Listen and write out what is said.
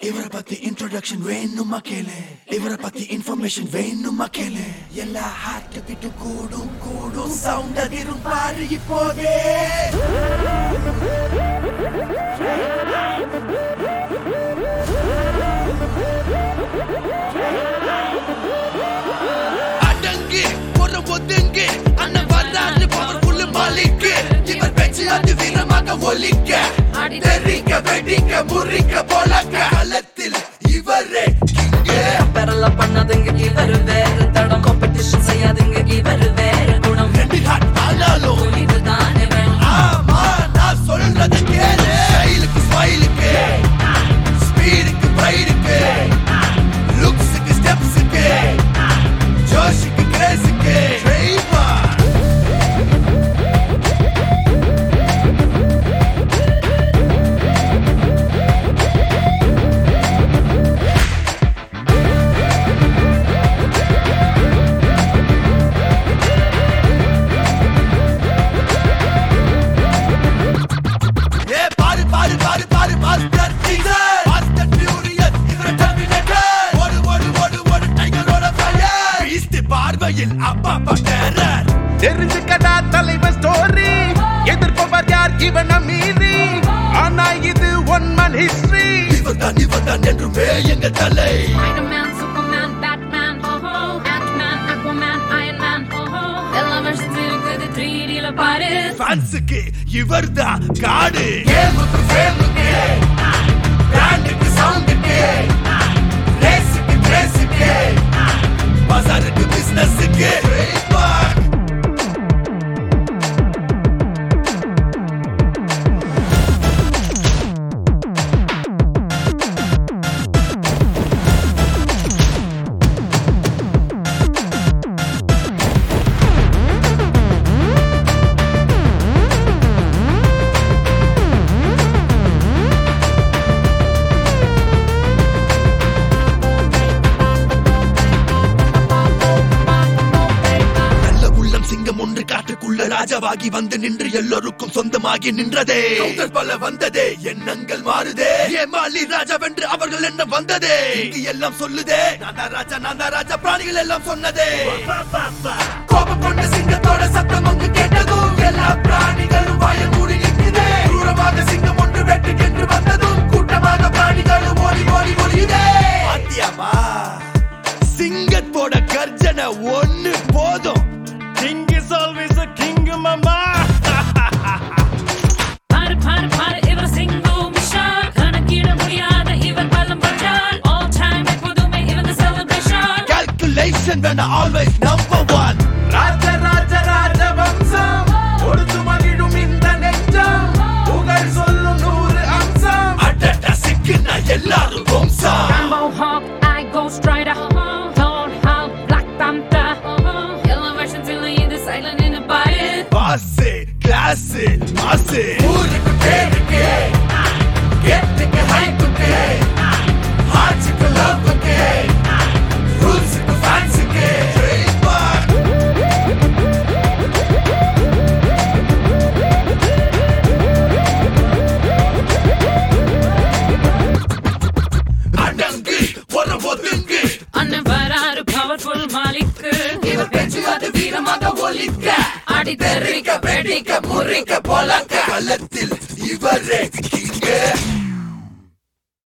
இவரை பத்தி இன்ட்ரோடக்ஷன் வேணுமா கேளு இவரை பத்தி இன்ஃபர்மேஷன் வேணுமா கேளு எல்லா ஹார்ட் பீட்டு கூடும் கூடும் சவுண்ட் அதிரும் பாரு இப்போதே அடங்கு ஒரு ஒதுங்கு அண்ணன் வர்றாரு பவர்ஃபுல் மாலிக்கு இவர் பேச்சு அது வீரமாக ஒலிக்க தெரிக்க வெடிக்க முறிக்க போலக்க களத்தில் இவரே கிங்கே பெறல பண்ணதுங்க இவரு வேறு தடம் காம்படிஷன் செய்யாதுங்க இவரு வேறு குணம் ரெண்டு ஹாட் ஆனாலும் இதுதானே வேணும் ஆமா நான் சொல்றது கேளு ஸ்டைலுக்கு ஸ்மைலுக்கு ஸ்பீடுக்கு பிரைடுக்கு லுக்ஸுக்கு ஸ்டெப்ஸுக்கு ஜோஷுக்கு கிரேஸுக்கு ட்ரெய்மார்க் ஏ பாரு பாரு பாரு பாரு மாஸ்டர் டீசர் மாஸ்டர் ஃபியூரியஸ் இவர டெர்மினேட்டர் ஓடு ஓடு ஓடு ஓடு டைகரோட ஃபயர் பீஸ்ட் பார்வையில் அப்பா அப்பா டெரர் தெரிஞ்சுக்கடா தலைவன் ஸ்டோரி எதிர்ப்பவர் யார் இவன மீறி ஆனா இது ஒன் மன் ஹிஸ்டரி இவர் தான் இவர் தான் என்றுமே எங்க தலை Spider-Man, Superman, Batman, oh oh, Ant-Man, Aquaman, Iron Man, oh oh. எல்லா வருஷத்துக்கு இருக்குது 3D ல பாரு ஃபேன்ஸுக்கு இவர் தான் காடு கேமுக்கு ஃபேமுக்கு பிராண்டுக்கு சவுண்டுக்கு ரேஸுக்கு கிரேஸுக்கு பசாருக்கு பிசினஸுக்கு நல்ல உள்ளம் சிங்கம் ஒன்று காட்டுக்குள்ள ராஜாவாகி வந்து நின்று எல்லோருக்கும் சொந்தமாகி நின்றதே கவுண்டர் பல வந்ததே எண்ணங்கள் மாறுதே ஏமாலி ராஜா வென்று அவர்கள் என்ன வந்ததே இங்கு எல்லாம் சொல்லுதே நான் தான் ராஜா நான் தான் ராஜா பிராணிகள் எல்லாம் சொன்னதே கோபம் கொண்ட சிங்கத்தோட சத்தம் அங்கு கேட்டதும் எல்லா பிராணிகளும் வாய மூடி நிற்குதே தூரமாக சிங்கம் ஒன்று வெட்டுக்கென்று வந்ததும் கூட்டமாக பிராணிகளும் ஓடி ஓடி ஒளியுதே பாத்தியாமா சிங்கத்தோட கர்ஜனை ஒண்ணு போதும் king is always a king மாமா பாரு பாரு பாரு இவர் சிங்கம் விஷால் கணக்கிட முடியாத இவர் பலம் பஞ்சால் ஆல் டைம் எப்போதுமே இவர் celebration calculation when I always number one ராஜ ராஜ ராஜ வம்சம் ஒடுத்து மகிழும் இந்த நெஞ்சம் புகழ் சொல்லும் நூறு அம்சம் அடடா சிக்கினா எல்லாரும் வம்சம் Rambo Hawk, I Ghost Rider, Thor, Hulk, Black Panther. எல்லா வருஷத்துல இது silent in the பாரு பாஸ் கிளாஸ் மாஸ் ஊருக்கு பேருக்கு கெட்டுக்கு ஹைப்புக்கு ஹார்ட்ஸுக்கு லவ்வுக்கு ரூல்ஸுக்கு ஃபேன்ஸுக்கு அடங்கு ஒரு ஒதுங்கு அண்ணன் வராரு பவர்ஃபுல் மாலிக்கு இவர் பேச்சு அது வீரமாக ஒலிக்க அடி தெரிக்க வெடிக்க முறிக்க போலக்க களத்தில் இவரே